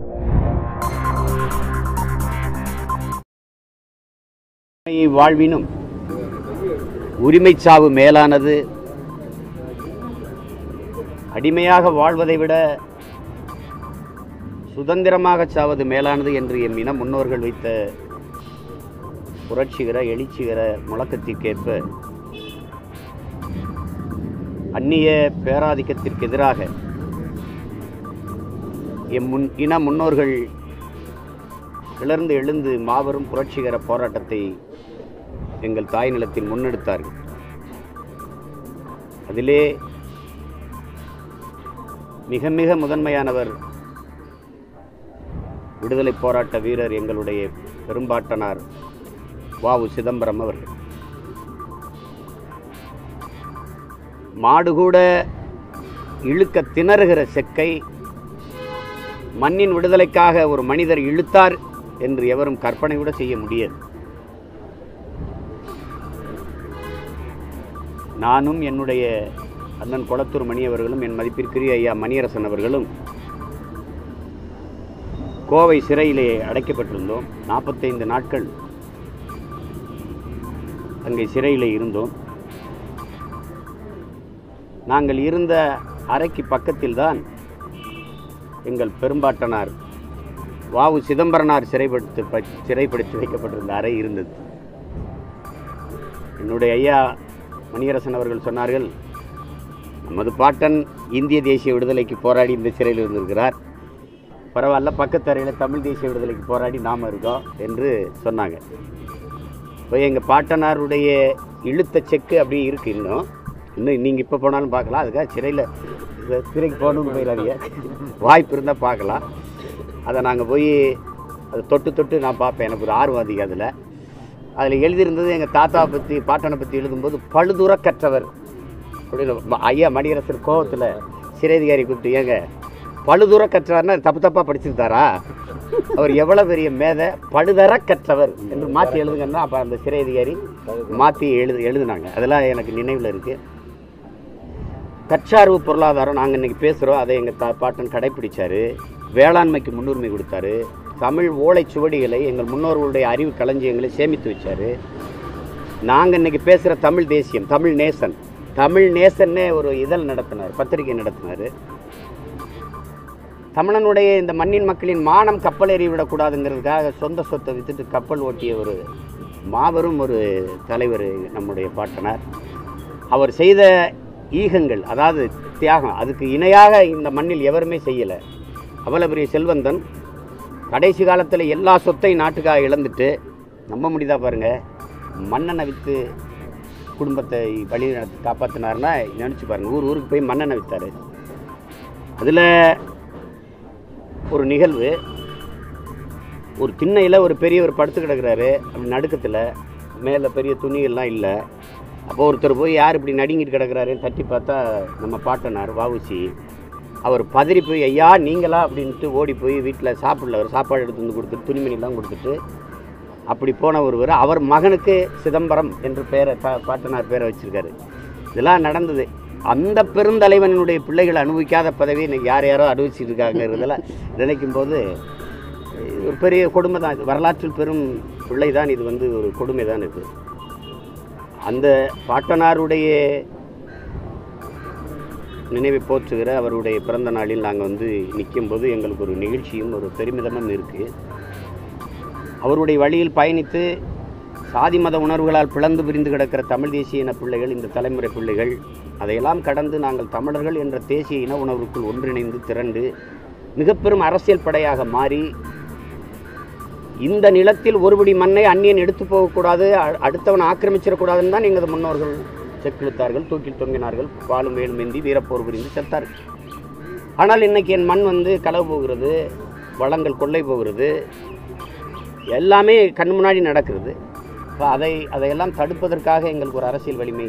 உண்மையை வாழ்வினும் உரிமை சாவு மேலானது அடிமையாக வாழ்வதை விட சுதந்திரமாக சாவது மேலானது என்று எம் இன முன்னோர்கள் வைத்த புரட்சிகர எழுச்சிகர முழக்கத்திற்கேற்ப அந்நிய பேராதிக்கத்திற்கு எதிராக எம் முன் இன முன்னோர்கள் கிளர்ந்து எழுந்து மாபெரும் புரட்சிகர போராட்டத்தை எங்கள் தாய் நிலத்தில் முன்னெடுத்தார்கள் அதிலே மிக மிக முதன்மையானவர் விடுதலை போராட்ட வீரர் எங்களுடைய பெரும்பாட்டனார் வாவு சிதம்பரம் அவர்கள் மாடு கூட இழுக்க திணறுகிற செக்கை மண்ணின் விடுதலைக்காக ஒரு மனிதர் இழுத்தார் என்று எவரும் கற்பனை கூட செய்ய முடியாது நானும் என்னுடைய அண்ணன் குளத்தூர் மணி அவர்களும் என் மதிப்பிற்குரிய ஐயா மணியரசன் அவர்களும் கோவை சிறையிலே அடைக்கப்பட்டிருந்தோம் நாற்பத்தைந்து நாட்கள் அங்கே சிறையிலே இருந்தோம் நாங்கள் இருந்த அறைக்கு பக்கத்தில்தான் எங்கள் பெரும்பாட்டனார் வாவு சிதம்பரனார் சிறைப்படுத்தி ப- சிறைப்படுத்தி வைக்கப்பட்டிருந்த அறை இருந்தது என்னுடைய ஐயா மணியரசன் அவர்கள் சொன்னார்கள் நமது பாட்டன் இந்திய தேசிய விடுதலைக்கு போராடி இந்த சிறையில் இருந்திருக்கிறார் பரவாயில்ல பக்கத்து அறையில் தமிழ் தேசிய விடுதலைக்கு போராடி நாம் இருக்கோம் என்று சொன்னாங்க இப்போ எங்கள் பாட்டனாருடைய இழுத்த செக்கு அப்படியே இருக்குது இன்னும் இன்னும் நீங்கள் இப்போ போனாலும் பார்க்கலாம் அதுக்காக சிறையில் சிறைக்கு போகணும்னு போயிடாதீங்க வாய்ப்பு இருந்தால் பார்க்கலாம் அதை நாங்கள் போய் அதை தொட்டு தொட்டு நான் பார்ப்பேன் எனக்கு ஒரு ஆர்வம் அதிகம் அதில் அதில் எழுதியிருந்தது எங்கள் தாத்தா பற்றி பாட்டனை பற்றி எழுதும்போது பழுதுற கற்றவர் அப்படின்னு ம- ஐயா மணியரசர் கோவத்தில் சிறைதிகாரி கூப்பிட்டு ஏங்க பழுதுற கற்றவர்னா தப்பு தப்பாக படிச்சிருந்தாரா அவர் எவ்வளோ பெரிய மேதை பழுதர கற்றவர் என்று மாற்றி எழுதுங்கன்னா அப்போ அந்த சிறை அதிகாரி மாற்றி எழுது எழுதுனாங்க அதெல்லாம் எனக்கு நினைவில் இருக்குது தற்சார்பு பொருளாதாரம் நாங்கள் இன்றைக்கி பேசுகிறோம் அதை எங்கள் தா பாட்டன் கடைப்பிடிச்சாரு வேளாண்மைக்கு முன்னுரிமை கொடுத்தாரு தமிழ் ஓலைச்சுவடிகளை எங்கள் முன்னோர்களுடைய அறிவு களஞ்சியங்களை சேமித்து வச்சாரு நாங்கள் இன்றைக்கி பேசுகிற தமிழ் தேசியம் தமிழ் நேசன் தமிழ் நேசன்னே ஒரு இதழ் நடத்தினார் பத்திரிகை நடத்தினார் தமிழனுடைய இந்த மண்ணின் மக்களின் மானம் கப்பல் ஏறி விடக்கூடாதுங்கிறதுக்காக சொந்த சொத்தை வித்துட்டு கப்பல் ஓட்டிய ஒரு மாபெரும் ஒரு தலைவர் நம்முடைய பாட்டனார் அவர் செய்த ஈகங்கள் அதாவது தியாகம் அதுக்கு இணையாக இந்த மண்ணில் எவருமே செய்யலை அவ்வளோ பெரிய செல்வந்தன் கடைசி காலத்தில் எல்லா சொத்தையும் நாட்டுக்காக இழந்துட்டு நம்ப முடியுதா பாருங்க மண்ணெண்ணை விற்று குடும்பத்தை வழி நடத்தி காப்பாற்றினாருன்னா நினச்சி பாருங்க ஊர் ஊருக்கு போய் மண்ணெண்ணை விற்றாரு அதில் ஒரு நிகழ்வு ஒரு திண்ணையில் ஒரு பெரியவர் படுத்து கிடக்குறாரு அப்படி நடுக்கத்தில் மேலே பெரிய துணியெல்லாம் இல்லை அப்போ ஒருத்தர் போய் யார் இப்படி நடுங்கிட்டு கிடக்குறாருன்னு தட்டி பார்த்தா நம்ம பாட்டனார் வாவுசி அவர் பதறி போய் ஐயா நீங்களா அப்படின்ட்டு ஓடி போய் வீட்டில் சாப்பிடல அவர் சாப்பாடு எடுத்து வந்து கொடுத்துட்டு துணிமணிலாம் கொடுத்துட்டு அப்படி போன ஒருவர் அவர் மகனுக்கு சிதம்பரம் என்று பெயரை பா பாட்டனார் பேரை வச்சிருக்காரு இதெல்லாம் நடந்தது அந்த பெருந்தலைவனுடைய பிள்ளைகள் அனுபவிக்காத பதவி இன்னைக்கு யார் யாரோ அனுபவிச்சுட்டு இருக்காங்கிறதெல்லாம் நினைக்கும் போது இது ஒரு பெரிய கொடுமை தான் இது வரலாற்றில் பெரும் பிள்ளை தான் இது வந்து ஒரு கொடுமை தான் இது அந்த பாட்டனாருடைய நினைவை போற்றுகிற அவருடைய பிறந்த நாளில் நாங்கள் வந்து நிற்கும்போது எங்களுக்கு ஒரு நிகழ்ச்சியும் ஒரு பெருமிதமும் இருக்குது அவருடைய வழியில் பயணித்து சாதி மத உணர்வுகளால் பிளந்து பிரிந்து கிடக்கிற தமிழ் தேசிய இன பிள்ளைகள் இந்த தலைமுறை பிள்ளைகள் அதையெல்லாம் கடந்து நாங்கள் தமிழர்கள் என்ற தேசிய இன உணர்வுக்குள் ஒன்றிணைந்து திரண்டு மிக பெரும் அரசியல் படையாக மாறி இந்த நிலத்தில் ஒருபடி மண்ணை அந்நியன் எடுத்து போகக்கூடாது அ- அடுத்தவன் ஆக்கிரமிச்சிடக்கூடாதுன்னு தான் எங்களது முன்னோர்கள் செக்கிழுத்தார்கள் தூக்கில் தொங்கினார்கள் பாலும் வேலும் ஏந்தி வீரப்போர் புரிந்து செத்தார்கள் ஆனால் இன்னைக்கு என் மண் வந்து களவு போகிறது வளங்கள் கொள்ளை போகிறது எல்லாமே கண் முன்னாடி நடக்கிறது இப்போ அதை அதையெல்லாம் தடுப்பதற்காக எங்களுக்கு ஒரு அரசியல் வலிமை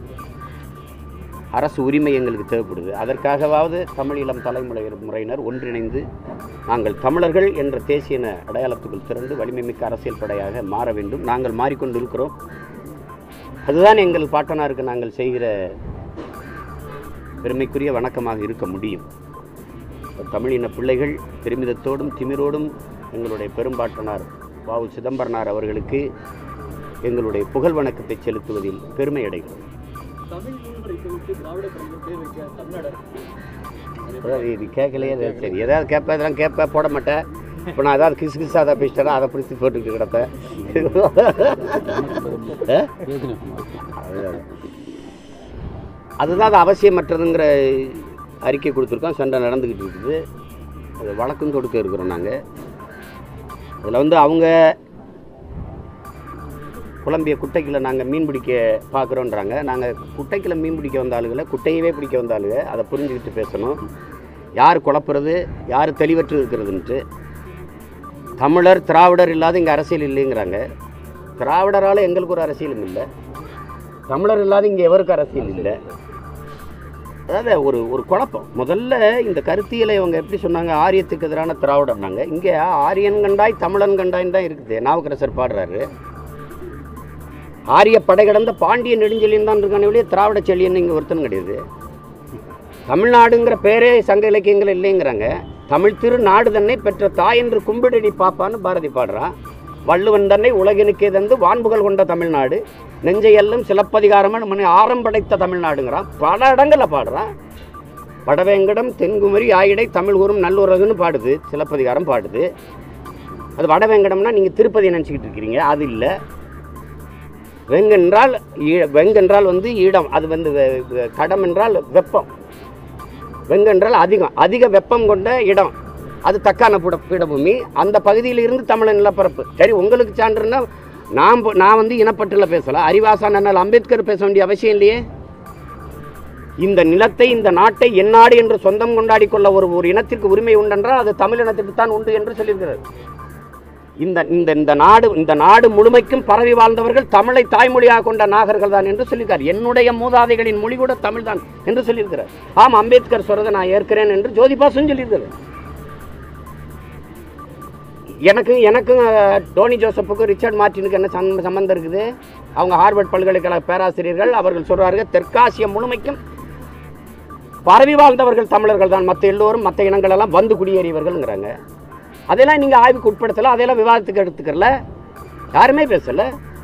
அரசு உரிமை எங்களுக்கு தேவைப்படுது அதற்காகவாவது தமிழ் இளம் தலைமுறை முறையினர் ஒன்றிணைந்து நாங்கள் தமிழர்கள் என்ற தேசியன அடையாளத்துக்குள் திரண்டு வலிமை மிக்க அரசியல் படையாக மாற வேண்டும் நாங்கள் மாறிக்கொண்டு இருக்கிறோம் அதுதான் எங்கள் பாட்டனாருக்கு நாங்கள் செய்கிற பெருமைக்குரிய வணக்கமாக இருக்க முடியும் தமிழின பிள்ளைகள் பெருமிதத்தோடும் திமிரோடும் எங்களுடைய பெரும்பாட்டனார் வாவு சிதம்பரனார் அவர்களுக்கு எங்களுடைய புகழ் வணக்கத்தை செலுத்துவதில் பெருமை அடைகிறோம் தமிழ் மூன்று இசைவுக்கு திராவிட கலைஞர் பேர் வைக்க தமிழ்நாடு அதாவது இது கேட்கலையே அது சரி ஏதாவது கேட்பேன் இதெல்லாம் கேட்பேன் போட மாட்டேன் இப்போ நான் ஏதாவது கிசு கிசா அதை பேசிட்டேன்னா அதை பிடிச்சி போட்டுக்கிட்டு கிடப்பேன் ஆ? அதுதான். அதுதான் அது அவசியமற்றதுங்கிற அறிக்கை கொடுத்துருக்கோம் சண்டை நடந்துக்கிட்டு இருக்குது அது வழக்கும் கொடுக்க இருக்கிறோம் நாங்கள் அதில் வந்து அவங்க குழம்பிய குட்டைக்குள்ள நாங்கள் மீன் பிடிக்க பார்க்குறோன்றாங்க நாங்கள் குட்டைக்குள்ள மீன் பிடிக்க வந்த ஆளுகளை குட்டையவே பிடிக்க வந்த ஆளுங்க அதை புரிஞ்சுக்கிட்டு பேசணும் யார் குழப்புறது யார் தெளிவற்று இருக்கிறதுன்ட்டு தமிழர் திராவிடர் இல்லாத இங்கே அரசியல் இல்லைங்கிறாங்க திராவிடரால் எங்களுக்கு ஒரு அரசியலும் இல்லை தமிழர் இல்லாத இங்கே எவருக்கு அரசியல் இல்லை அதாவது ஒரு ஒரு குழப்பம் முதல்ல இந்த கருத்தியலை இவங்க எப்படி சொன்னாங்க ஆரியத்துக்கு எதிரான திராவிடம்னாங்க இங்கே ஆரியன் கண்டாய் தமிழன் கண்டாய்ன்னு தான் இருக்குது நாவுக்கரசர் பாடுறாரு ஆரிய படை கடந்த பாண்டிய நெடுஞ்செழியன் தான் இருக்கானே ஒழிய திராவிட செழியன் இங்கே ஒருத்தன் கிடையாது தமிழ்நாடுங்கிற பேரே சங்க இலக்கியங்கள் இல்லைங்கிறாங்க தமிழ் திரு நாடு தன்னை பெற்ற தாய் என்று கும்பிடடி பாப்பான்னு பாரதி பாடுறான் வள்ளுவன் தன்னை உலகினுக்கே தந்து வான்புகள் கொண்ட தமிழ்நாடு நெஞ்சையெல்லும் சிலப்பதிகாரமன் மணி ஆரம் படைத்த தமிழ்நாடுங்கிறான் பல இடங்களில் பாடுறான் வடவேங்கடம் தென்குமரி ஆயிடை தமிழ் கூறும் நல்லுறகுன்னு பாடுது சிலப்பதிகாரம் பாடுது அது வடவேங்கடம்னா நீங்கள் திருப்பதி நினச்சிக்கிட்டு இருக்கிறீங்க அது இல்லை வெங்கென்றால் ஈ- வெங்கென்றால் வந்து இடம் அது வந்து வெ- வெ- கடம் என்றால் வெப்பம் வெங்கென்றால் அதிகம் அதிக வெப்பம் கொண்ட இடம் அது தக்கான புட பீடபூமி அந்த பகுதியில் இருந்து தமிழன் நிலப்பரப்பு சரி உங்களுக்கு சான்றுன்னா நான் போ- நான் வந்து இனப்பற்றில் பேசல அறிவாசான் அண்ணல் அம்பேத்கர் பேச வேண்டிய அவசியம் இல்லையே இந்த நிலத்தை இந்த நாட்டை எந்நாடு என்று சொந்தம் கொண்டாடி கொள்ள ஒரு ஒரு இனத்திற்கு உரிமை உண்டென்றால் அது தமிழ் இனத்திற்கு தான் உண்டு என்று சொல்லியிருக்கிறார் இந்த இந்த இந்த நாடு இந்த நாடு முழுமைக்கும் பரவி வாழ்ந்தவர்கள் தமிழை தாய்மொழியாக கொண்ட நாகர்கள் தான் என்று சொல்லியிருக்கார் என்னுடைய மூதாதைகளின் மொழி கூட தமிழ் தான் என்று சொல்லியிருக்கிறார் ஆம் அம்பேத்கர் சொல்றதை நான் ஏற்கிறேன் என்று ஜோதிபாசும் சொல்லியிருக்கிறார் எனக்கு எனக்கும் அஹ், டோனி ஜோசப்புக்கும் ரிச்சர்ட் மார்ட்டினுக்கு என்ன சம்ம- சம்பந்தம் இருக்குது அவங்க ஹார்வர்ட் பல்கலைக்கழக பேராசிரியர்கள் அவர்கள் சொல்றார்கள் தெற்காசியம் முழுமைக்கும் பரவி வாழ்ந்தவர்கள் தமிழர்கள் தான் மற்ற எல்லோரும் மற்ற இனங்கள் எல்லாம் வந்து குடியேறியவர்கள்ங்கிறாங்க அதெல்லாம் நீங்கள் ஆய்வுக்கு உட்படுத்தல அதையெல்லாம் விவாதத்துக்கு எடுத்துக்கல யாருமே பேசல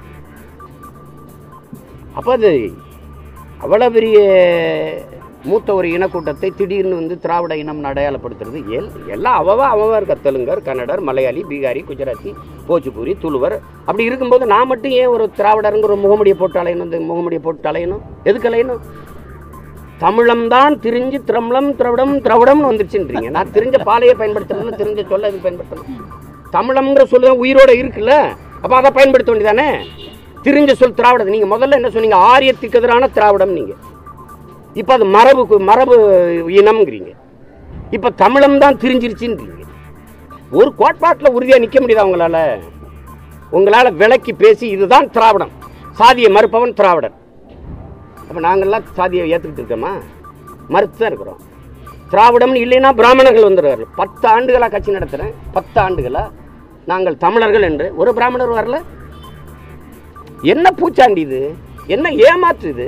அப்போ அது அவ்வளோ பெரிய மூத்த ஒரு இனக்கூட்டத்தை திடீர்னு வந்து திராவிட இனம் அடையாளப்படுத்துறது எல் எல்லாம் அவவா அவவா இருக்க தெலுங்கர் கன்னடர் மலையாளி பீகாரி குஜராத்தி போச்சுப்பூரி துளுவர் அப்படி இருக்கும்போது நான் மட்டும் ஏன் ஒரு திராவிடருங்கிற ஒரு முகமுடியை போட்டு அலையணும் இந்த முகமுடியை போட்டு அலையணும் எதுக்கு அலையணும் தமிழம்தான் திரிஞ்சு திரமலம் திராவிடம் திராவிடம்னு வந்துருச்சுன்றீங்க நான் தெரிஞ்ச பாலையை பயன்படுத்தணும் தெரிஞ்ச சொல்ல இது பயன்படுத்தணும் தமிழம்ங்கிற சொல்ல உயிரோட இருக்குல்ல அப்போ அதை பயன்படுத்த வேண்டியதானே திரிஞ்ச சொல் திராவிடம் நீங்கள் முதல்ல என்ன சொன்னீங்க ஆரியத்துக்கு எதிரான திராவிடம் நீங்கள் இப்போ அது மரபு கு- மரபு இனம்ங்கிறீங்க இப்போ தமிழம் தான் திரிஞ்சிருச்சுன்றீங்க ஒரு கோட்பாட்டில் உறுதியாக நிற்க முடியுதா உங்களால் உங்களால் விளக்கி பேசி இதுதான் திராவிடம் சாதியை மறுப்பவன் திராவிடன் அப்போ நாங்கள்லாம் சாதியை ஏற்றுக்கிட்டு இருக்கோமா மறுத்து தான் இருக்கிறோம் திராவிடம்னு இல்லைன்னா பிராமணர்கள் வந்துடுவார்கள் பத்து ஆண்டுகளாக கட்சி நடத்துகிறேன் பத்து ஆண்டுகளாக நாங்கள் தமிழர்கள் என்று ஒரு பிராமணர் வரல என்ன பூச்சாண்டி இது என்ன ஏமாற்று இது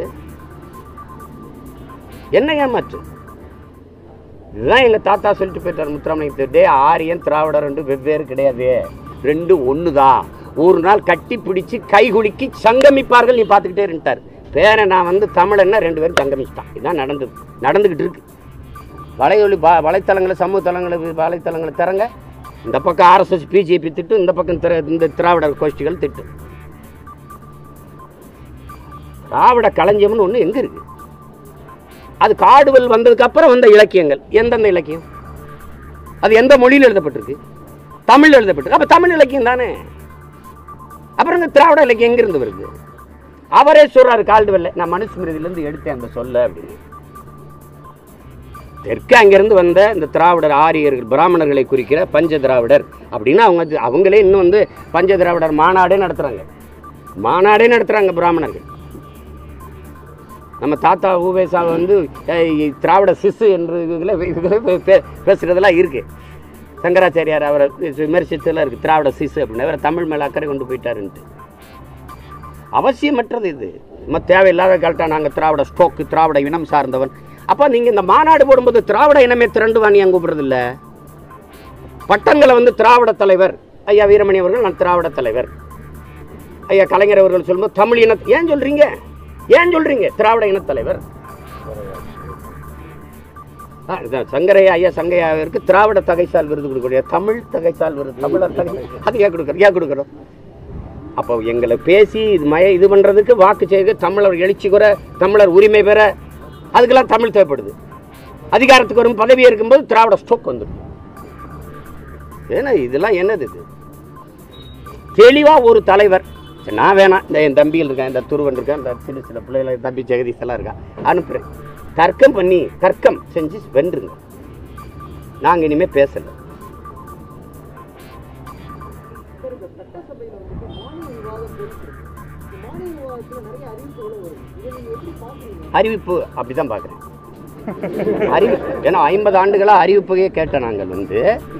என்ன ஏமாற்று இதுதான் எங்கள் தாத்தா சொல்லிட்டு போயிட்டார் முத்துராமலிங்க டே ஆரியன் திராவிடர் ரெண்டு வெவ்வேறு கிடையாது ரெண்டு ஒன்று தான் ஒரு நாள் கட்டி பிடிச்சி கை குலுக்கி சங்கமிப்பார்கள் நீ பார்த்துக்கிட்டே இருந்துட்டார் பேரை நான் வந்து தமிழன்னா ரெண்டு பேரும் சங்கமிச்சிட்டான் இதுதான் நடந்தது நடந்துக்கிட்டு இருக்கு வலையொலி வ வலைத்தளங்களை சமூக தளங்களை வலைத்தளங்களை திறங்க இந்த பக்கம் ஆர்எஸ்எஸ் பிஜேபி திட்டு இந்த பக்கம் திர இந்த திராவிடர் கோஷ்டிகள் திட்டு திராவிட களஞ்சியம்னு ஒன்று எங்கே இருக்குது அது காடுவல் வந்ததுக்கு அப்புறம் வந்த இலக்கியங்கள் எந்தெந்த இலக்கியம் அது எந்த மொழியில் எழுதப்பட்டிருக்கு தமிழ் எழுதப்பட்டிருக்கு அப்போ தமிழ் இலக்கியம் தானே அப்புறம் இந்த திராவிட இலக்கியம் எங்கிருந்து வருது அவரே சொல்றாரு கால்டுவெல்ல நான் மனுஸ்மிருதியிலேருந்து எடுத்தேன் அந்த சொல்ல அப்படின்னு தெற்கு அங்கிருந்து வந்த இந்த திராவிடர் ஆரியர்கள் பிராமணர்களை குறிக்கிற பஞ்ச திராவிடர் அப்படின்னு அவங்க அவங்களே இன்னும் வந்து பஞ்ச திராவிடர் மாநாடே நடத்துகிறாங்க மாநாடே நடத்துகிறாங்க பிராமணர்கள் நம்ம தாத்தா ஊவேசா வந்து அஹ், திராவிட சிசு என்று இதுல இதுல பே- பேசுறதெல்லாம் இருக்கு சங்கராச்சாரியார் அவரை விமர்சித்தெல்லாம் இருக்கு திராவிட சிசு அப்படின்னு அவரை தமிழ் மேல அக்கறை கொண்டு போயிட்டாருன்ட்டு அவசியமற்றது இது நம்ம தேவையில்லாத கரெக்டாக நாங்கள் திராவிட ஸ்டோக்கு திராவிட இனம் சார்ந்தவன் அப்போ நீங்கள் இந்த மாநாடு போடும்போது திராவிட இனமே திரண்டுவான் ஏன் கூப்பிடுறது இல்ல பட்டங்களை வந்து திராவிட தலைவர் ஐயா வீரமணி அவர்கள் நான் திராவிட தலைவர் ஐயா கலைஞர் அவர்கள் சொல்லும்போது தமிழ் இன ஏன் சொல்றீங்க ஏன் சொல்றீங்க திராவிட இனத் தலைவர் ஆ, இதான் சங்கரையா ஐயா சங்கையாவிற்கு திராவிட தகைசால் விருது கொடுக்கக்கூடிய தமிழ் தகைசால் விருது தமிழர் தகை அது ஏன் கொடுக்குறோம் ஏன் கொடுக்குறோம் அப்போ எங்களை பேசி இது மய இது பண்ணுறதுக்கு வாக்கு செய்க தமிழர் எழுச்சி குற தமிழர் உரிமை பெற அதுக்கெல்லாம் தமிழ் தேவைப்படுது அதிகாரத்துக்கு வரும் பதவி இருக்கும்போது திராவிட ஸ்டோக் வந்துடும் ஏன்னா இதெல்லாம் என்னது இது தெளிவாக ஒரு தலைவர் சரி, நான் வேணாம் இந்த என் தம்பிகள் இருக்கேன் இந்த துருவன் இருக்கேன் இந்த சின்ன சின்ன பிள்ளைகள் என் தம்பி ஜெகதீஷ் எல்லாம் இருக்கா அனுப்புகிறேன் தர்க்கம் பண்ணி தர்க்கம் செஞ்சு வென்றுங்க நாங்கள் இனிமேல் பேசலை சார் இந்த சட்டசபையில வந்துட்டு மானிய விவாதம் போயிட்டு இருக்கு. இந்த மானிய விவாதத்துல நிறைய அறிவிப்புகளும் வரும் இதை நீங்க எப்படி பாக்குறீங்க அறிவிப்பு அப்படிதான் பார்க்குறேன் அறிவிப்பு ஏன்னா ஐம்பது ஆண்டுகளாக அறிவிப்பையே கேட்ட நாங்கள் வந்து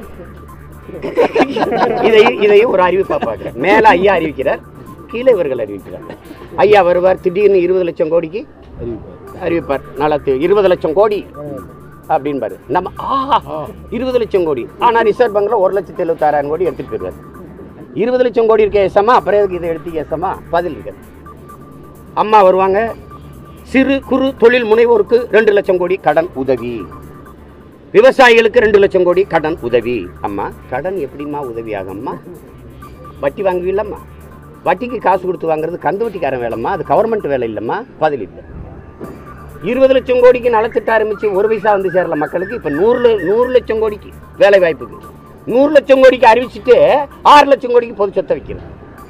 இதை இதையும் ஒரு அறிவிப்பாக பார்க்குறேன் மேலே ஐயா அறிவிக்கிறார் கீழே இவர்கள் அறிவிக்கிறார் ஐயா வருவார் திடீர்னு இருபது லட்சம் கோடிக்கு அறிவிப்பார் நாளத்து இருபது லட்சம் கோடி அப்படின்பாரு நம்ம ஆஹா இருபது லட்சம் கோடி ஆனால் ரிசர்வ் பேங்க்ல ஒரு லட்சத்தி எழுபத்தாறாயிரம் கோடி எடுத்துட்டு போயிடுவார் இருபது லட்சம் கோடி இருக்க ஏசமா அப்புறம் எதுக்கு இதை எடுத்து ஏசமா பதில் இருக்காது அம்மா வருவாங்க சிறு குறு தொழில் முனைவோருக்கு ரெண்டு லட்சம் கோடி கடன் உதவி விவசாயிகளுக்கு ரெண்டு லட்சம் கோடி கடன் உதவி அம்மா கடன் எப்படிம்மா உதவி ஆகும்மா வட்டி வாங்குவீல்லம்மா வட்டிக்கு காசு கொடுத்து வாங்குறது கந்து வட்டிக்காரன் வேலைம்மா அது கவர்மெண்ட் வேலை இல்லைம்மா பதில் இல்லை இருபது லட்சம் கோடிக்கு நலத்திட்ட ஆரம்பிச்சு ஒரு பைசா வந்து சேரல மக்களுக்கு இப்போ நூறு ல- நூறு லட்சம் கோடிக்கு வேலை வாய்ப்புக்கு நூறு லட்சம் கோடிக்கு அறிவிச்சுட்டு ஆறு லட்சம் கோடிக்கு பொது சொத்தை வைக்கிறது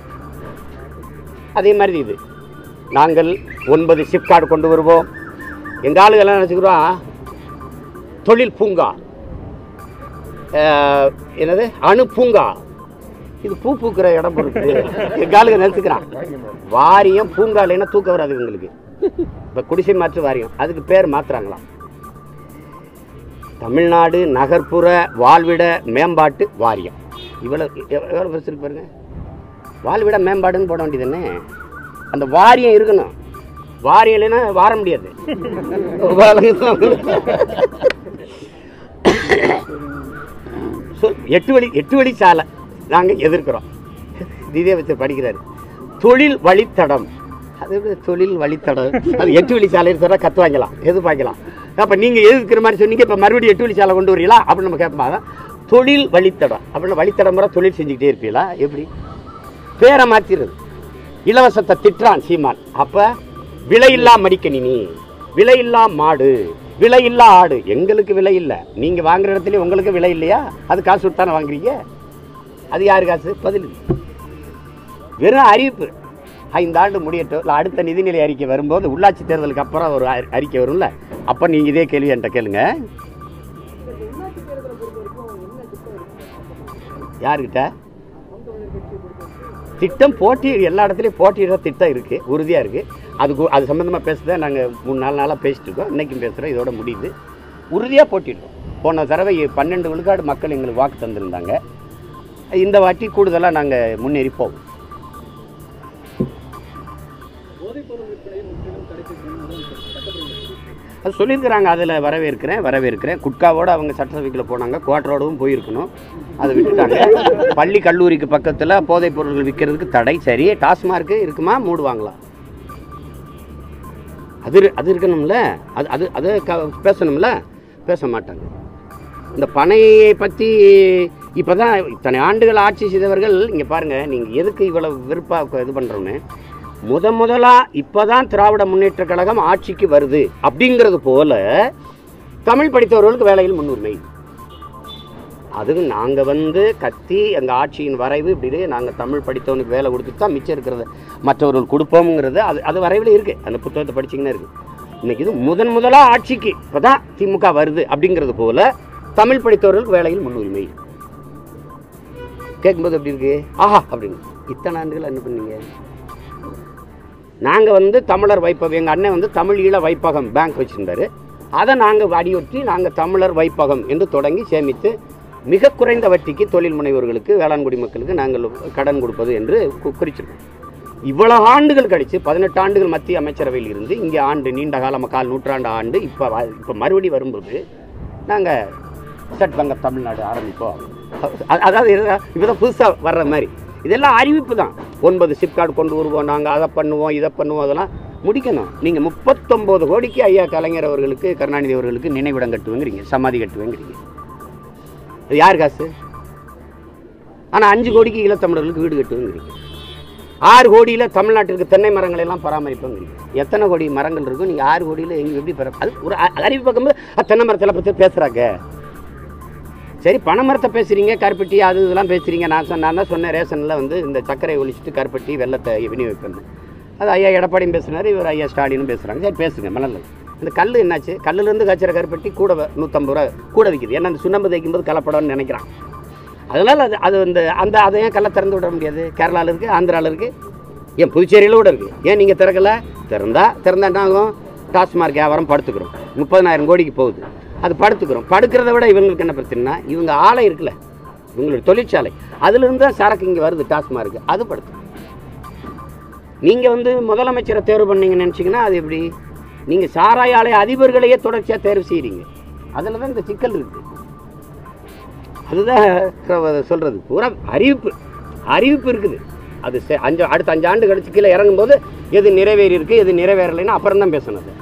அதே மாதிரி இது நாங்கள் ஒன்பது சிப்கார்டு கொண்டு வருவோம் எங்கள் ஆளுகெல்லாம் நினச்சிக்கிறோம் தொழில் பூங்கா அஹ், என்னது அணு பூங்கா இது பூ பூக்கிற இடம் பொறுத்து எங்கள் ஆளுங்க நினச்சிக்கிறான் வாரியம் பூங்கா இல்லைன்னா தூக்க வராது இவங்களுக்கு இப்போ குடிசை மாற்று வாரியம் அதுக்கு பேர் மாத்துறாங்களாம் தமிழ்நாடு நகர்ப்புற வாழ்விட மேம்பாட்டு வாரியம் இவ்வளோ எவ்வளோ பெருசு இருக்கு பாருங்க வாழ்விட மேம்பாடுன்னு போட வேண்டியதுன்னு அந்த வாரியம் இருக்கணும் வாரியம் இல்லைன்னா வார முடியாது சொல், எட்டு வழி எட்டு வழி சாலை நாங்கள் எதிர்க்கிறோம் இதே வச்சு படிக்கிறாரு தொழில் வழித்தடம் அது எப்படி தொழில் வழித்தடம் அது எட்டு வழி சாலைன்னு சொன்னால் கத்து வாங்கலாம் எது வாங்கலாம் அப்போ நீங்கள் எதிர்க்கிற மாதிரி சொன்னீங்க இப்போ மறுபடியும் எட்டு வழி சாலை கொண்டு வரீங்களா அப்படின்னு நம்ம கேட்போம் அதான் தொழில் வழித்தடம் அப்படின்னு வழித்தடம் முறை தொழில் செஞ்சுக்கிட்டே இருப்பீங்களா எப்படி பேரை மாற்றிடுறது இலவசத்தை திட்டுறான் சீமான் அப்போ விலையில்லா மடிக்கணினி விலையில்லா மாடு விலையில்லா ஆடு எங்களுக்கு விலை இல்லை நீங்கள் வாங்குற இடத்துல உங்களுக்கு விலை இல்லையா அது காசு கொடுத்தானே வாங்குறீங்க அது யார் காசு பதில் இல்லை. வெறும் அறிவிப்பு ஐந்து ஆண்டு முடியட்டும் இல்லை அடுத்த நிதிநிலை அறிக்கை வரும்போது உள்ளாட்சி தேர்தலுக்கு அப்புறம் ஒரு அறி- அறிக்கை வரும்ல அப்போ நீங்கள் இதே கேள்வி என்கிட்ட கேளுங்க இந்த உள்ளாட்சி தேர்தலை பொறுத்த வரைக்கும் என்ன திட்டம் இருக்கு யாருக்கிட்ட நாம் தமிழர் கட்சியை பொறுத்த வரைக்கும் திட்டம் போட்டி எல்லா இடத்துலையும் போட்டியிட திட்டம் இருக்குது உறுதியாக இருக்குது அதுக்கு அது சம்மந்தமாக பேசுகிறத நாங்கள் மூணு நாலு நாளாக பேசிட்டு இருக்கோம் இன்றைக்கும் பேசுகிறோம் இதோட முடியுது உறுதியாக போட்டிடுறோம் போன தடவை பன்னெண்டு விழுக்காடு மக்கள் எங்களுக்கு வாக்கு தந்திருந்தாங்க இந்த வாட்டி கூடுதலாக நாங்கள் முன்னேறி போவோம் போதைப் பொருள் விற்பனை முற்றிலும் தடை செய்யணும் முதலமைச்சர் சட்டப்பேரவை அது சொல்லியிருக்கிறாங்க அதில் வரவேற்கிறேன் வரவேற்கிறேன் குட்காவோட அவங்க சட்டசபைக்குள்ள போனாங்க குவாட்டரோடவும் போயிருக்கணும் அதை விட்டுட்டாங்க பள்ளி கல்லூரிக்கு பக்கத்தில் போதைப் பொருட்கள் விற்கிறதுக்கு தடை சரி டாஸ்மார்க்கு இருக்குமா மூடுவாங்களா அது இரு- அது இருக்கணும்ல அது அது அது க பேசணும்ல பேச மாட்டாங்க இந்த பனையை பற்றி இப்போ தான் இத்தனை ஆண்டுகள் ஆட்சி செய்தவர்கள் இங்கே பாருங்கள் நீங்கள் எதுக்கு இவ்வளவு விருப்பாக இது பண்ணுறோன்னு முத முதலாக இப்போ தான் திராவிட முன்னேற்றக் கழகம் ஆட்சிக்கு வருது அப்படிங்கிறது போல தமிழ் படித்தவர்களுக்கு வேலையில் முன்னுரிமை அதுவும் நாங்கள் வந்து கத்தி எங்கள் ஆட்சியின் வரைவு இப்படி நாங்கள் தமிழ் படித்தவனுக்கு வேலை கொடுத்துட்டு தான் மிச்சம் இருக்கிறத மற்றவர்கள் கொடுப்போம்ங்கிறது அது அது வரைவில் இருக்குது அந்த புத்தகத்தை படிச்சிங்கன்னா இருக்குது இன்னைக்கு இது முதன் முதலாக ஆட்சிக்கு இப்போ தான் திமுக வருது அப்படிங்கிறது போல தமிழ் படித்தவர்களுக்கு வேலையில் முன்னுரிமை கேட்கும்போது எப்படி இருக்கு ஆஹா அப்படின்னு இத்தனை ஆண்டுகள் என்ன பண்ணீங்க நாங்கள் வந்து தமிழர் வைப்பகம் எங்கள் அண்ணன் வந்து தமிழ் ஈழ வைப்பகம் பேங்க் வச்சுருந்தாரு அதை நாங்கள் வடிவற்றி நாங்கள் தமிழர் வைப்பகம் என்று தொடங்கி சேமித்து மிக குறைந்த வட்டிக்கு தொழில் முனைவோர்களுக்கு வேளாண்குடி மக்களுக்கு நாங்கள் கடன் கொடுப்பது என்று கு- குறிச்சிருக்கோம் இவ்வளவு ஆண்டுகள் கழிச்சு பதினெட்டு ஆண்டுகள் மத்திய அமைச்சரவையில் இருந்து இங்கே ஆண்டு நீண்ட காலம் கால் நூற்றாண்டு ஆண்டு இப்போ இப்போ மறுபடி வரும்போது நாங்கள் செட் பங்க தமிழ்நாடு ஆரம்பிப்போம் அ- அதாவது இப்போ புதுசாக வர்ற மாதிரி இதெல்லாம் அறிவிப்பு தான் ஒன்பது சிப்கார்டு கொண்டு வருவோம் நாங்கள் அதை பண்ணுவோம் இதை பண்ணுவோம் அதெல்லாம் முடிக்கணும் நீங்கள் முப்பத்தொம்போது கோடிக்கு ஐயா கலைஞர் அவர்களுக்கு கருணாநிதி அவர்களுக்கு நினைவிடம் கட்டுவேங்கிறீங்க சமாதி கட்டுவேங்கிறீங்க இது யார் காசு ஆனால் அஞ்சு கோடிக்கு ஈழத்தமிழர்களுக்கு வீடு கட்டுவேங்கிறீங்க ஆறு கோடியில் தமிழ்நாட்டிற்கு தென்னை மரங்களை எல்லாம் பராமரிப்புங்கிறீங்க எத்தனை கோடி மரங்கள் இருக்கும் நீங்கள் ஆறு கோடியில் எங்கே எப்படி பெற அது ஒரு அ- அறிவு பார்க்கும்போது அது தென்னை மரத்தில் பற்றி பேசுகிறாங்க சரி பனைமரத்தை பேசுகிறீங்க கருப்பட்டி அது இதெல்லாம் பேசுகிறீங்க நான் சொன்ன நான் தான் சொன்னேன் ரேஷனில் வந்து இந்த சர்க்கரை ஒழிச்சிட்டு கருப்பட்டி வெள்ளத்தை விநியோகிப்பேன் அது ஐயா எடப்பாடியும் பேசுனாரு இவர் ஐயா ஸ்டாலினும் பேசுகிறாங்க சரி பேசுங்க மணல் இந்த கல் என்னாச்சு கல்லுலேருந்து கச்சிற கருப்பட்டி கூட வ- நூற்றம்பது ரூபா கூட விற்கிது ஏன்னா அந்த சுண்ணாம்பு தேய்க்கும்போது கலப்படம்னு நினைக்கிறான் அதனால் அது அது வந்து அந்த அதை ஏன் கல்லை திறந்து விட முடியாது கேரளாவில் இருக்குது ஆந்திராவில் இருக்குது ஏன் புதுச்சேரியில் கூட இருக்குது ஏன் நீங்கள் திறக்கல திறந்தா திறந்தா என்ன ஆகும் டாஸ்மார்க் வியாபாரம் படுத்துக்கிறோம் முப்பதனாயிரம் கோடிக்கு போகுது அது படுத்துக்கிறோம் படுக்கிறத விட இவங்களுக்கு என்ன பிரச்சனைனா இவங்க ஆலை இருக்குல்ல இவங்களுடைய தொழிற்சாலை அதுலேருந்து தான் சரக்கு இங்கே வருது டாஸ்மார்க் அது படுத்து நீங்கள் வந்து முதலமைச்சரை தேர்வு பண்ணீங்கன்னு நினச்சிங்கன்னா அது எப்படி நீங்கள் சாராய ஆலை அதிபர்களையே தொடர்ச்சியாக தேர்வு செய்கிறீங்க அதில் தான் இந்த சிக்கல் இருக்குது அதுதான் க- சொல்றது பூரா அறிவிப்பு அறிவிப்பு இருக்குது அது செ- அஞ்சு அடுத்த அஞ்சு ஆண்டு கழிச்சு கீழே இறங்கும்போது எது நிறைவேறி இருக்கு எது நிறைவேறலைன்னா அப்புறம் தான் பேசணும் அது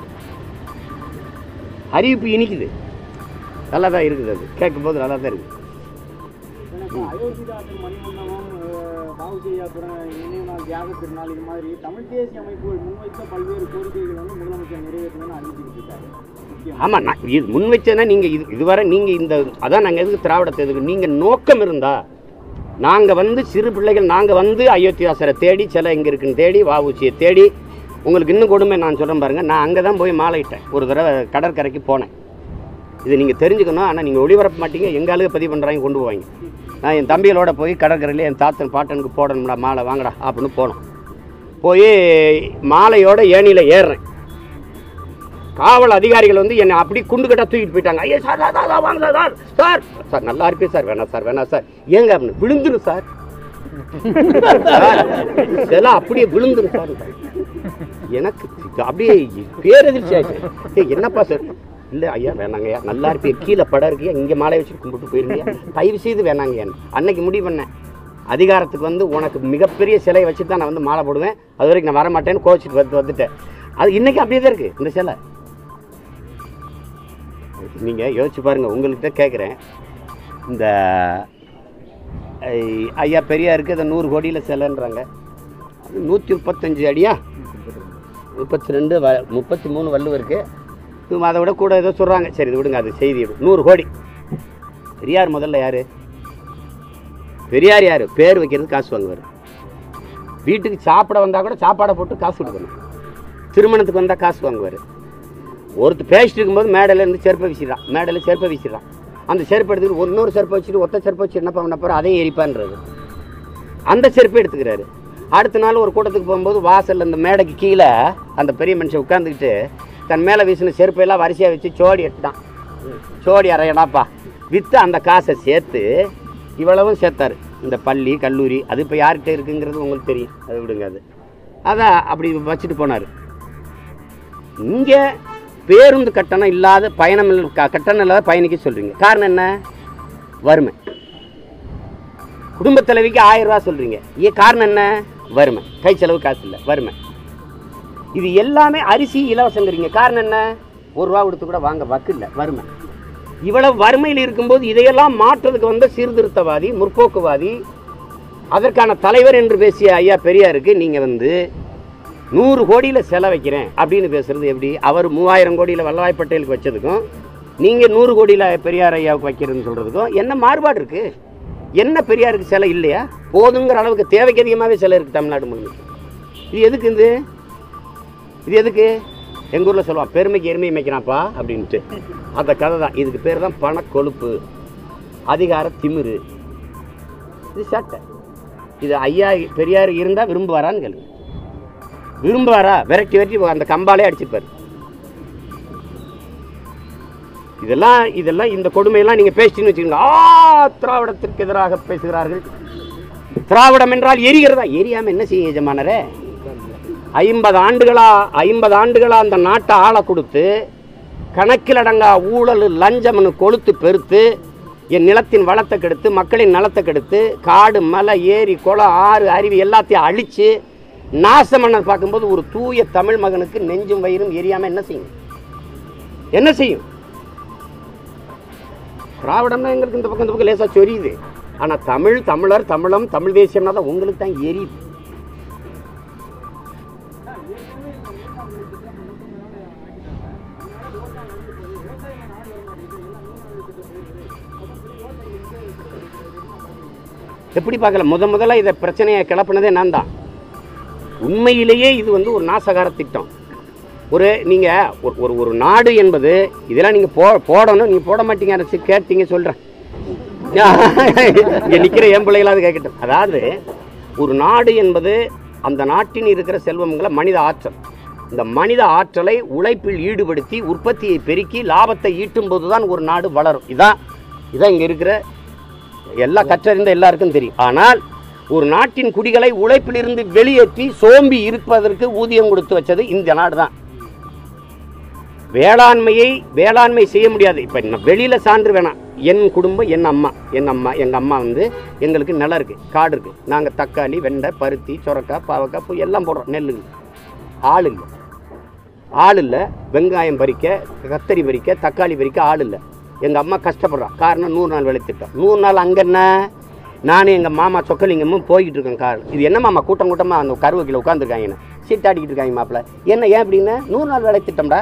அறிவிப்பு இனிக்குது நல்லா தான் இருக்குது அது கேட்கும்போது நல்லா தான் இருக்குது எனக்கு அயோத்திதாசன் மணிமண்டபம் பாவுசையாபுரம் நினைவு நாள் தியாக திருநாள் இது மாதிரி தமிழ் தேசிய அமைப்புகள் முன்வைத்த பல்வேறு கோரிக்கைகள் வந்து முதலமைச்சர் நிறைவேற்றணும்னு அறிவிச்சுட்டு இருக்காரு முக்கியம் ஆமாம் நான் இது முன் வச்சேன்னா நீங்கள் இது இதுவரை நீங்கள் இந்த அதான் நாங்கள் எதுக்கு திராவிடத்தை எதுக்கு நீங்கள் நோக்கம் இருந்தா நாங்கள் வந்து சிறு பிள்ளைகள் நாங்கள் வந்து அயோத்தியாசரை தேடி சிலை எங்கே இருக்குன்னு தேடி வாவுச்சியை தேடி உங்களுக்கு இன்னும் கொடுமை நான் சொல்கிறேன் பாருங்கள் நான் அங்கே தான் போய் மாலையிட்டேன் ஒரு தடவை கடற்கரைக்கு போனேன் இது நீங்கள் தெரிஞ்சுக்கணும் ஆனால் நீங்கள் ஒளிபரப்ப மாட்டீங்க எங்கள் ஆளுக பதிவு பண்ணுறாங்க கொண்டு போவாங்க நான் என் தம்பிகளோட போய் கடற்கரையில் என் தாத்தன் பாட்டனுக்கு போடணும்டா மாலை வாங்கடா அப்படின்னு போனோம் போய் மாலையோட ஏணியில் ஏறுறேன் காவல் அதிகாரிகள் வந்து என்னை அப்படி குண்டு கட்டா தூக்கிட்டு போயிட்டாங்க ஐயா சார் சார், சார் வாங்க சார் சார் சார் நல்லா இருப்பே சார் வேணாம் சார் வேணாம் சார் ஏங்க அப்படின்னு விழுந்துரும் சார் சார், இதெல்லாம் அப்படியே விழுந்துரும் சார் எனக்கு இது அப்படியே பேரதிர்ச்சி ஆச்சு ஏய், என்னப்பா சார் இல்லை ஐயா வேணாங்க ஐயா நல்லா இருப்பே கீழே படம் இருக்கியா இங்கே மாலை வச்சு கும்பிட்டு போயிருங்க தயவு செய்து வேணாங்க அன்னைக்கு முடிவு பண்ணேன் அதிகாரத்துக்கு வந்து உனக்கு மிகப்பெரிய சிலையை வச்சு தான் நான் வந்து மாலை போடுவேன் அது வரைக்கும் நான் வர மாட்டேன்னு கோச்சிட்டு வந்து வந்துட்டேன் அது இன்னைக்கு அப்படியே தான் இருக்குது இந்த சிலை நீங்கள் யோசிச்சு பாருங்கள் உங்கள்கிட்ட கேட்குறேன் இந்த ஐ, ஐயா பெரியாருக்கு இந்த நூறு கோடியில் சிலைன்றாங்க அது நூற்றி முப்பத்தஞ்சு அடியா முப்பத்தி ரெண்டு வ முப்பத்தி மூணு வல்லு இருக்கு இவங்க அதை விட கூட ஏதோ சொல்கிறாங்க சரி இது விடுங்க அது செய்தி விடு. நூறு கோடி பெரியார் முதல்ல யார் பெரியார் யார் பேர் வைக்கிறது காசு வாங்குவார் வீட்டுக்கு சாப்பிட வந்தால் கூட சாப்பாடை போட்டு காசு கொடுக்கணும் திருமணத்துக்கு வந்தால் காசு வாங்குவார் ஒருத்தர் பேசிட்டு இருக்கும்போது மேடையில் இருந்து செருப்பை வீசிடுறான் மேடையில் செருப்பை வீசிடுறான் அந்த செருப்பை எடுத்துக்கிட்டு இன்னொரு செருப்பை வச்சுட்டு ஒத்த செருப்பை வச்சு என்ன பண்ண போகிற அதையும் எரிப்பான்றது அந்த செருப்பை எடுத்துக்கிறாரு அடுத்த நாள் ஒரு கூட்டத்துக்கு போகும்போது வாசல்ல இந்த மேடைக்கு கீழே அந்த பெரிய மனுஷன் உட்காந்துக்கிட்டு தன் மேலே வீசின செருப்பையெல்லாம் வரிசையாக வச்சு சோடி எடுத்தான் சோடி அரையடாப்பா விற்று அந்த காசை சேர்த்து இவ்வளவும் சேர்த்தாரு இந்த பள்ளி கல்லூரி அது இப்போ யார்கிட்ட இருக்குங்கிறது உங்களுக்கு தெரியும் அது விடுங்க அது அதான் அப்படி வச்சுட்டு போனார் இங்கே பேருந்து கட்டணம் இல்லாத பயணம் இல்ல- க- கட்டணம் இல்லாத பயணிக்க சொல்கிறீங்க காரணம் என்ன வறுமை குடும்ப தலைவிக்கு ஆயிரம் ரூபா சொல்கிறீங்க ஏன் காரணம் என்ன வறுமை கை செலவு காசு இல்லை வறுமை இது எல்லாமே அரிசி இலவசங்கிறீங்க காரணம் என்ன ஒரு ரூபா கொடுத்து கூட வாங்க வக்கு இல்லை வறுமை இவ்வளவு வறுமையில் இருக்கும்போது இதையெல்லாம் மாற்றுறதுக்கு வந்த சீர்திருத்தவாதி முற்போக்குவாதி அதற்கான தலைவர் என்று பேசிய ஐயா பெரியாருக்கு நீங்கள் வந்து நூறு கோடியில் செலவைக்கிறேன் அப்படின்னு பேசுறது எப்படி அவர் மூவாயிரம் கோடியில் வல்லபாய் பட்டேலுக்கு வச்சதுக்கும் நீங்கள் நூறு கோடியில் பெரியார் ஐயாவுக்கு வைக்கிறதுன்னு சொல்கிறதுக்கும் என்ன மாறுபாடு இருக்குது என்ன பெரியாருக்கு சிலை இல்லையா போதுங்கிற அளவுக்கு தேவைக்கு அதிகமாகவே சிலை இருக்குது தமிழ்நாடு முழுமைக்கு இது எதுக்கு இது இது எதுக்கு எங்கள் ஊரில் சொல்லுவான் பெருமைக்கு எருமையை மேய்க்கிறான்ப்பா அப்படின்ட்டு அந்த கதை தான் இதுக்கு பேர் தான் பணக்கொழுப்பு அதிகார திமிரு இது சட்டை இது ஐயா பெரியார் இருந்தால் விரும்புவாரான்னு கேளுங்க விரும்புவாரா விரட்டி விரட்டி அந்த கம்பாலே அடிச்சிருப்பார் இதெல்லாம் இதெல்லாம் இந்த கொடுமையெல்லாம் நீங்கள் பேசிட்டீங்கன்னு வச்சுக்கோங்க ஆ திராவிடத்திற்கு எதிராக பேசுகிறார்கள் திராவிடம் என்றால் எரிகிறதா எரியாமல் என்ன செய்யும் எஜமானரே ஐம்பது ஆண்டுகளா ஐம்பது ஆண்டுகளா அந்த நாட்டை ஆள கொடுத்து கணக்கிலடங்கா ஊழல் லஞ்சம்னு கொளுத்து பெருத்து என் நிலத்தின் வளத்தை கெடுத்து மக்களின் நலத்தை கெடுத்து காடு மலை ஏரி குளம் ஆறு அருவி எல்லாத்தையும் அழிச்சு நாசம் பண்ண பார்க்கும்போது ஒரு தூய தமிழ் மகனுக்கு நெஞ்சும் வயிறும் எரியாம என்ன செய்யும் என்ன செய்யும் திராவிடம்னா எங்களுக்கு இந்த பக்கம் இந்த பக்கம் லேசா சொரியுது ஆனா தமிழ் தமிழர் தமிழம் தமிழ் தேசியம்னா தான் உங்களுக்கு தான் எரியுது எப்படி பார்க்கல முத முதல்ல இதை பிரச்சனையை கிளப்பினதே நான் தான் உண்மையிலேயே இது வந்து ஒரு நாசகார திட்டம் ஒரு நீங்கள் ஒரு ஒரு ஒரு நாடு என்பது இதெல்லாம் நீங்கள் போ போடணும் நீங்கள் போட மாட்டீங்க அரசு கேட்டீங்க சொல்கிறேன் இங்கே நிற்கிற என் பிள்ளைகளாவது கேட்கட்டும் அதாவது ஒரு நாடு என்பது அந்த நாட்டின் இருக்கிற செல்வங்களை மனித ஆற்றல் இந்த மனித ஆற்றலை உழைப்பில் ஈடுபடுத்தி உற்பத்தியை பெருக்கி லாபத்தை ஈட்டும் போது தான் ஒரு நாடு வளரும் இதான் இதான் இங்கே இருக்கிற எல்லா கற்றறிந்த எல்லாருக்கும் தெரியும் ஆனால் ஒரு நாட்டின் குடிகளை உழைப்பிலிருந்து வெளியேற்றி சோம்பி இருப்பதற்கு ஊதியம் கொடுத்து வச்சது இந்த நாடு தான் வேளாண்மையை வேளாண்மை செய்ய முடியாது இப்போ நான் வெளியில சான்று வேணாம் என் குடும்பம் என் அம்மா என் அம்மா எங்கள் அம்மா வந்து எங்களுக்கு நிலம் இருக்குது காடு இருக்குது நாங்கள் தக்காளி வெண்டை பருத்தி சுரக்காய் பாவக்காய் பூ எல்லாம் போடுறோம் நெல்லுங்க ஆள் இல்லை ஆள் இல்லை வெங்காயம் பறிக்க கத்தரி பறிக்க தக்காளி பறிக்க ஆள் இல்லை எங்கள் அம்மா கஷ்டப்படுறான் காரணம் நூறு நாள் வேலை திட்டம் நூறு நாள் அங்கே என்ன நானும் எங்கள் மாமா சொக்கலிங்கமும் போய்கிட்டு இருக்கேன் கார் இது என்ன மாமா கூட்டம் கூட்டமாக அந்த கருவ கீழே உட்காந்துருக்காங்க சீட்டாடிக்கிட்டு இருக்காங்க மாப்பிள்ள என்ன ஏன் அப்படின்னு நூறு நாள் வேலை திட்டம்டா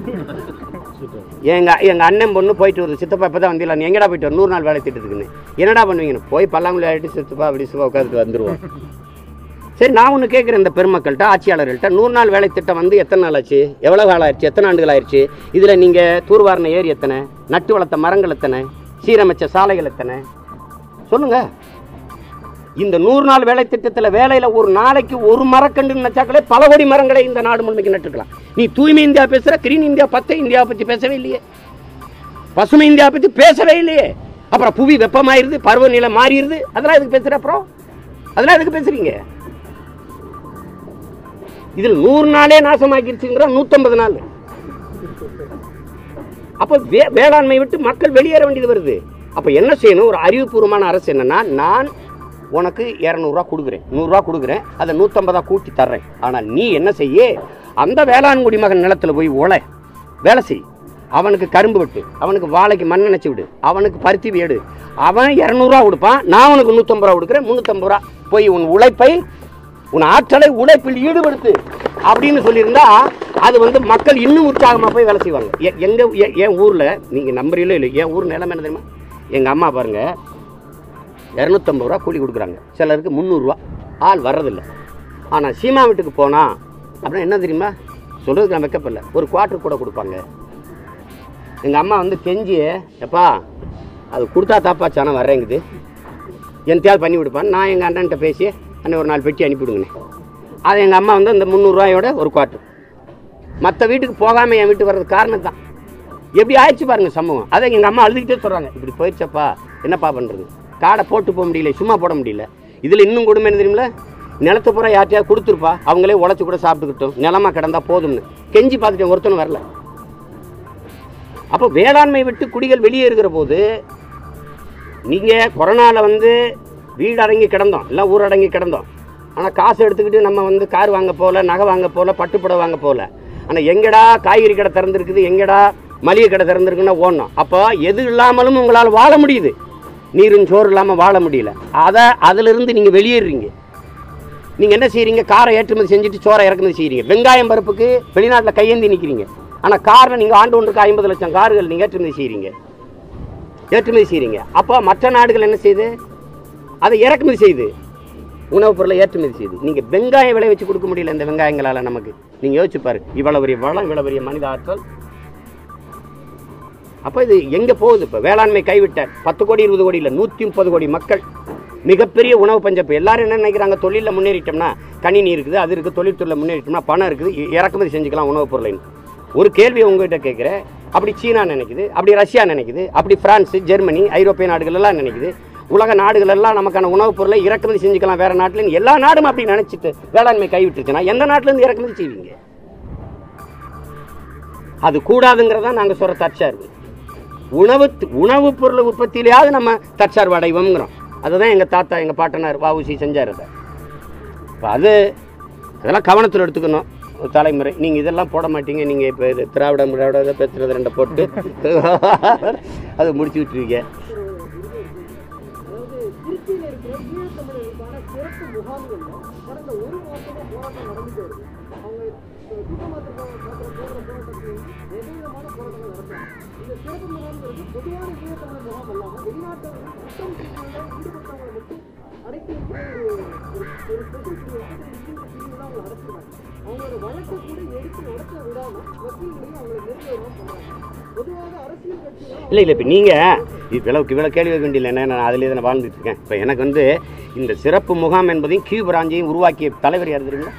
எங்க எங்க அண்ணன் பொண்ணு போயிட்டு வருது சித்தப்பா இப்போ தான் வந்தீங்களா நீ எங்கடா போயிட்டு வர நூறு நாள் வேலை திட்டத்துக்குன்னு என்னடா பண்ணுவீங்கன்னு போய் பல்லாங்குழி ஆகிட்டு சித்தப்பா அப்படி சிவா உட்காந்துட்டு வந்துருவோம் சரி நான் ஒன்று கேட்குறேன் இந்த பெருமக்கள்கிட்ட ஆட்சியாளர்கள்ட்ட நூறு நாள் வேலை திட்டம் வந்து எத்தனை நாள் ஆச்சு எவ்வளோ காலம் ஆயிடுச்சு எத்தனை ஆண்டுகள் ஆயிடுச்சு இதில் நீங்கள் தூர்வாரின ஏரி எத்தனை நட்டு வளர்த்த மரங்கள் எத்தனை சீரமைச்ச சாலைகள் எத்தனை சொல்லுங்க இந்த நூறு நாள் வேலை திட்டத்தில் வேலையில் ஒரு நாளைக்கு ஒரு மரக்கன்று நினைச்சாக்களே பல கோடி மரங்களை இந்த நாடு முழுமைக்கு நட்டுக்கலாம் நீ தூய்மை இந்தியா பேசுகிற கிரீன் இந்தியா பச்சை இந்தியா பற்றி பேசவே இல்லையே பசுமை இந்தியா பற்றி பேசவே இல்லையே அப்புறம் புவி வெப்பமாயிருது பருவநிலை மாறிடுது அதெல்லாம் எதுக்கு பேசுகிற அப்புறம் அதெல்லாம் எதுக்கு பேசுறீங்க இதில் நூறு நாளே நாசமாக்கிருச்சுங்கிற நூற்றம்பது நாள் அப்போ வே வேளாண்மை விட்டு மக்கள் வெளியேற வேண்டியது வருது அப்போ என்ன செய்யணும் ஒரு அறிவுபூர்வமான அரசு என்னன்னா நான் உனக்கு இரநூறுவா கொடுக்குறேன் நூறுரூவா கொடுக்குறேன் அதை நூற்றம்பதா கூட்டி தர்றேன் ஆனால் நீ என்ன செய்ய அந்த வேளாண் குடிமகன் நிலத்துல போய் உழை வேலை செய் அவனுக்கு கரும்பு வெட்டு அவனுக்கு வாழைக்கு மண் நினைச்சு விடு அவனுக்கு பருத்தி வேடு அவன் இரநூறுவா கொடுப்பான் நான் உனக்கு நூற்றம்பது ரூபா கொடுக்குறேன் முந்நூற்றம்பது ரூபா போய் உன் உழைப்பை உன் ஆற்றலை உழைப்பில் ஈடுபடுத்து அப்படின்னு சொல்லியிருந்தா அது வந்து மக்கள் இன்னும் உற்சாகமாக போய் வேலை செய்வாங்க எ- எங்க எ- என் ஊரில் நீங்கள் நம்புறீங்களோ இல்லை என் ஊர் நிலைமை என்ன தெரியுமா எங்கள் அம்மா பாருங்க இரநூத்தம்பது ரூபா கூலி கொடுக்குறாங்க சிலருக்கு முந்நூறுரூவா ஆள் வர்றதில்ல ஆனால் சீமா வீட்டுக்கு போனால் அப்படின்னா என்ன தெரியுமா சொல்கிறதுக்கு நான் வைக்கப்படல ஒரு குவார்ட்டர் கூட கொடுப்பாங்க எங்கள் அம்மா வந்து கெஞ்சி எப்பா அது கொடுத்தா தாப்பா சாணம் வர்றேங்குது என்த்தையாவது பண்ணி விடுப்பான் நான் எங்கள் அண்ணன்ட்ட பேசி அண்ணன் ஒரு நாலு பெட்டி அனுப்பிவிடுங்கண்ணே அது எங்கள் அம்மா வந்து அந்த முந்நூறுரூவாயோட ஒரு குவார்ட்டர் மற்ற வீட்டுக்கு போகாமல் என் வீட்டுக்கு வர்றது காரணம் தான் எப்படி ஆயிடுச்சு பாருங்க சம்பவம் அதை எங்கள் அம்மா அழுதுகிட்டே சொல்கிறாங்க இப்படி போயிடுச்சப்பா என்னப்பா பண்ணுறது காடை போட்டு போக முடியல சும்மா போட முடியல இதில் இன்னும் கொடுமை என்ன தெரியுமில நிலத்து பூரா யார்ட்டையாவது கொடுத்துருப்பா அவங்களே உழைச்சி கூட சாப்பிட்டுக்கிட்டோம் நிலமா கிடந்தா போதும்னு கெஞ்சி பார்த்துட்டேன் ஒருத்தனும் வரல அப்போ வேளாண்மை விட்டு குடிகள் வெளியேறுகிற போது நீங்கள் கொரோனாவில் வந்து வீடு அடங்கி கிடந்தோம் எல்லாம் ஊரடங்கி கிடந்தோம் ஆனால் காசு எடுத்துக்கிட்டு நம்ம வந்து கார் வாங்க போகல நகை வாங்க போகல பட்டுப்புடவை வாங்க போகல ஆனால் எங்கடா காய்கறி கடை திறந்துருக்குது எங்கடா மளிகை கடை திறந்துருக்குன்னா ஓடணும் அப்போ எது இல்லாமலும் உங்களால் வாழ முடியுது நீரும் சோறு இல்லாமல் வாழ முடியல அதை அதிலிருந்து நீங்கள் வெளியேறுறீங்க நீங்கள் என்ன செய்றீங்க காரை ஏற்றுமதி செஞ்சுட்டு சோறை இறக்குமதி செய்கிறீங்க வெங்காயம் பருப்புக்கு வெளிநாட்டில் கையேந்தி நிற்கிறீங்க ஆனால் காரில் நீங்கள் ஆண்டு ஒன்றுக்கு ஐம்பது லட்சம் கார்கள் நீங்கள் ஏற்றுமதி செய்கிறீங்க ஏற்றுமதி செய்கிறீங்க அப்போ மற்ற நாடுகள் என்ன செய்யுது அதை இறக்குமதி செய்யுது உணவுப் பொருளை ஏற்றுமதி செய்யுது நீங்கள் வெங்காயம் விளை வச்சு கொடுக்க முடியல இந்த வெங்காயங்களால் நமக்கு நீங்கள் யோசிச்சு பாரு இவ்வளோ பெரிய வளம் இவ்வளோ பெரிய மனித ஆற்றல் அப்போ இது எங்கே போகுது இப்போ வேளாண்மை கைவிட்ட பத்து கோடி இருபது கோடி இல்லை நூற்றி முப்பது கோடி மக்கள் மிகப்பெரிய உணவு பஞ்சம் இப்போ எல்லாரும் என்ன நினைக்கிறாங்க தொழிலில் முன்னேறிட்டோம்னா கணினி இருக்குது அது இருக்குது தொழில்துறையில் முன்னேறிட்டோம்னா பணம் இருக்குது இ- இறக்குமதி செஞ்சுக்கலாம் உணவுப் பொருளைன்னு ஒரு கேள்வி உங்ககிட்ட கேட்குறேன் அப்படி சீனா நினைக்குது அப்படி ரஷ்யா நினைக்குது அப்படி பிரான்ஸ் ஜெர்மனி ஐரோப்பிய நாடுகள் எல்லாம் நினைக்குது உலக நாடுகள் எல்லாம் நமக்கான உணவுப் பொருளை இறக்குமதி செஞ்சுக்கலாம் வேற நாட்டுல எல்லா நாடும் அப்படி நினைச்சிட்டு வேளாண்மை கைவிட்டுருச்சுன்னா எந்த நாட்டுல இருந்து இறக்குமதி செய்வீங்க அது கூடாதுங்கிறதா நாங்க சொல்ற தற்சார்பு உணவு உணவு பொருள் உற்பத்தியிலேயாவது நம்ம தற்சார்பு அடைவோங்கிறோம் அதுதான் எங்க தாத்தா எங்க பாட்டனார் வஉசி செஞ்சார் அதை இப்போ அது அதெல்லாம் கவனத்தில் எடுத்துக்கணும் ஒரு தலைமுறை நீங்கள் இதெல்லாம் போட மாட்டீங்க நீங்கள் இப்போ இது திராவிடம் திராவிட பேசுறது ரெண்டை போட்டு அதை முடிச்சு விட்டுருவீங்க அதாவது திருச்சியில் இருக்கிற ஈழத்தமிழர்களுக்கான சிறப்பு முகாம்கள்ல கடந்த ஒரு மாசமா போராட்டம் நடந்துட்டு வருது அவங்க சுத்தமாத்திர போராட்டம் போடுற போராட்டத்துக்கு எதிர்விதமான போராட்டங்கள் நடத்தாங்க இந்த சிறப்பு முகாம்ங்கிறது பொதுவான ஈழத்தமிழர் முகாம் அல்லாம வெளிநாட்டு குற்றம் செயல்களில் ஈடுபட்டவங்களை மட்டும் அடைக்கி வைக்கிற ஒரு ஒரு ஒரு ஸ்பெஷல் பிரிவு தான் அவங்களை அடைச்சிருக்காங்க அவங்களோட வழக்கை கூட எடுத்து நடத்த விடாம வக்கீல்களையும் அவங்களை நெருங்க விடாம பண்றாங்க பொதுவாக அரசியல் கட்சிகள் இல்லை இல்லை இப்போ நீங்கள் இவ்வளவுக்கு இவ்வளோ கேள்வி வைக்க வேண்டியது என்ன நான் அதிலே தான் வாழ்ந்துட்டு இருக்கேன் இப்போ எனக்கு வந்து இந்த சிறப்பு முகாம் என்பதையும் கியூ பிராஞ்சையும் உருவாக்கிய தலைவர் யார் தெரியுங்களா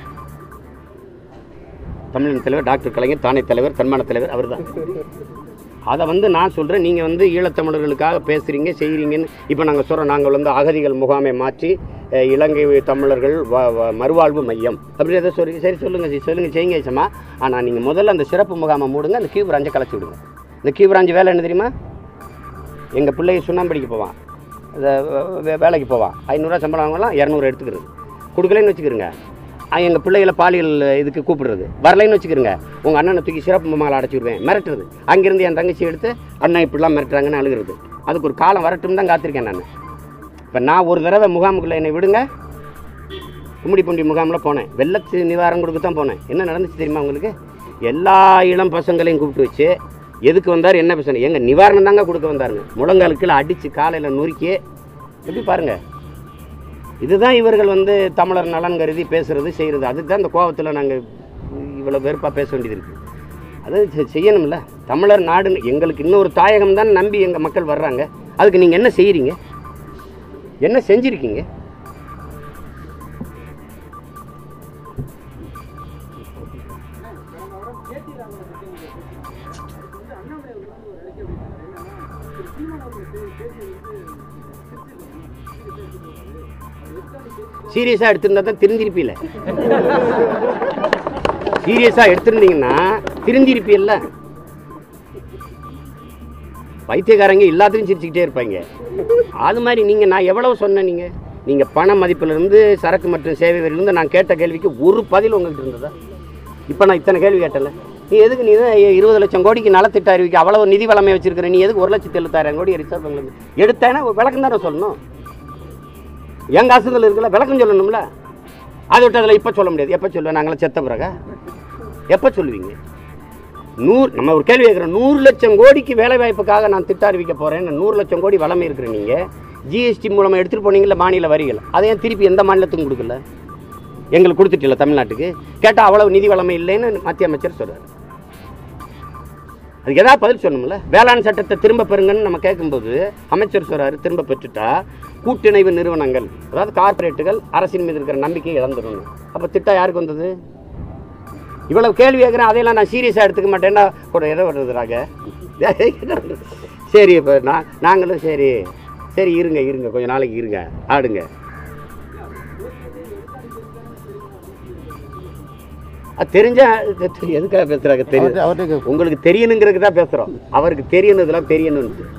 தமிழின் தலைவர் டாக்டர் கலைஞர் தானே தலைவர் தன்மான தலைவர் அவர் தான் அதை வந்து நான் சொல்கிறேன் நீங்கள் வந்து ஈழத்தமிழர்களுக்காக பேசுகிறீங்க செய்கிறீங்கன்னு இப்போ நாங்கள் சொல்கிறோம் நாங்கள் வந்து அகதிகள் முகாமை மாற்றி அஹ், இலங்கை தமிழர்கள் வ- வ- மறுவாழ்வு மையம் அப்படி எதை சொல்றீங்க சரி சொல்லுங்கள் சி சொல்லுங்கள் செய்யுங்க ஐசம்மா ஆனால் நீங்கள் முதல்ல அந்த சிறப்பு முகாமை மூடுங்க அந்த கியூ பிராஞ்சை கலைச்சி விடுங்க இந்த கியூ பிராஞ்சு வேலை என்ன தெரியுமா எங்கள் பிள்ளைய சுண்ணாம்படிக்கு போவான் இந்த வே- வேலைக்கு போவான் ஐநூறுரூவா சம்பளம் வாங்கலாம் இரநூறு எடுத்துக்கிறது கொடுக்கலன்னு வச்சுக்கிறோங்க எங்கள் பிள்ளைகளை பாலியல் இதுக்கு கூப்பிடுறது வரலைன்னு வச்சுக்கிறோங்க உங்கள் அண்ணனை தூக்கி சிறப்பு முகாமில் அடைச்சி விடுவேன் மிரட்டுறது அங்கேருந்து என் தங்கச்சி எடுத்து அண்ணன் இப்படிலாம் மிரட்டுறாங்கன்னு அழுகிறது அதுக்கு ஒரு காலம் வரட்டும் தான் காத்திருக்கேன் நான் இப்போ நான் ஒரு தடவை முகாமுக்குள்ளே என்னை விடுங்க கும்மிடிப்பூண்டி முகாமில் போனேன் வெள்ளத்து நிவாரணம் கொடுக்க தான் போனேன் என்ன நடந்துச்சு தெரியுமா உங்களுக்கு எல்லா இளம் பசங்களையும் கூப்பிட்டு வச்சு எதுக்கு வந்தார் என்ன பேசணும் எங்க நிவாரணம் தாங்க கொடுக்க வந்தாருங்க முழங்காலுக்குள்ள அடித்து காலையில் நொறுக்கி எப்படி பாருங்க இதுதான் இவர்கள் வந்து தமிழர் நலன் கருதி பேசுறது செய்கிறது அதுக்கு தான் இந்த கோபத்தில் நாங்கள் இவ்வளோ வெறுப்பாக பேச வேண்டியது இருக்குது அது செ- செய்யணும்ல தமிழர் நாடு எங்களுக்கு இன்னொரு தாயகம் தான் நம்பி எங்கள் மக்கள் வர்றாங்க அதுக்கு நீங்கள் என்ன செய்கிறீங்க என்ன செஞ்சுருக்கீங்க சீரியஸாக எடுத்திருந்தா தான் திருந்திருப்பீல சீரியஸாக எடுத்திருந்தீங்கன்னா திருந்திருப்பீல்ல பைத்தியக்காரங்க எல்லாத்துக்கும் சிரிச்சுக்கிட்டே இருப்பாங்க அது மாதிரி நீங்கள் நான் எவ்வளவு சொன்னேன் நீங்கள் நீங்கள் பண மதிப்பிலிருந்து சரக்கு மற்றும் சேவை வரியிலிருந்து நான் கேட்ட கேள்விக்கு ஒரு பதில் உங்கள்கிட்ட இருந்ததா இப்போ நான் இத்தனை கேள்வி கேட்டல நீ எதுக்கு நீ தான் இருபது லட்சம் கோடிக்கு நலத்திட்ட அறிவிக்க அவ்வளவு நிதி வளமை வச்சிருக்கிற நீ எதுக்கு ஒரு லட்சத்தி எழுபத்தாயிரம் கோடி ரிசர்வ் பேங்க்ல எடுத்தேன்னா ஒரு விளக்கம் தானே சொல்லணும் என் காசுகள் இருக்குல்ல விளக்கம் சொல்லணும்ல அதை விட்டு அதில் இப்போ சொல்ல முடியாது எப்போ சொல்லுவேன் நாங்களாம் செத்த பிறகா எப்போ சொல்லுவீங்க நூறு நம்ம ஒரு கேள்வி கேட்குறோம் நூறு லட்சம் கோடிக்கு வேலை வாய்ப்புக்காக நான் திட்ட அறிவிக்க போகிறேன் நூறு லட்சம் கோடி வளமை இருக்கிற நீங்கள் ஜிஎஸ்டி மூலமாக எடுத்துகிட்டு போனீங்கல்ல மாநில வரிகள் அதை ஏன் திருப்பி எந்த மாநிலத்துக்கும் கொடுக்கல எங்களுக்கு கொடுத்துட்டில்ல தமிழ்நாட்டுக்கு கேட்டால் அவ்வளவு நிதி வளமை இல்லைன்னு மத்திய அமைச்சர் சொல்றாரு அதுக்கு ஏதாவது பதில் சொல்லணும்ல வேளாண் சட்டத்தை திரும்ப பெறுங்கன்னு நம்ம கேட்கும்போது அமைச்சர் சொல்றாரு திரும்ப பெற்றுட்டா கூட்டிணைவு நிறுவனங்கள் அதாவது கார்ப்பரேட்டுகள் அரசின் மீது இருக்கிற நம்பிக்கையை இழந்துடணும் அப்போ திட்டம் யாருக்கு வந்தது இவ்வளவு கேள்வி கேட்குறேன் அதையெல்லாம் நான் சீரியஸாக எடுத்துக்க மாட்டேன்னா கூட எதை வருதுறாங்க சரி இப்போ நான் நாங்களும் சரி சரி இருங்க இருங்க கொஞ்ச நாளைக்கு இருங்க ஆடுங்க அது தெரிஞ்சா எதுக்காக பேசுறாங்க தெரியும் அவர்கிட்ட அவர்கிட்ட உங்களுக்கு தெரியணுங்கிறதுக்கு தான் பேசுகிறோம் அவருக்கு தெரியணுதெல்லாம் தெரியணும்னு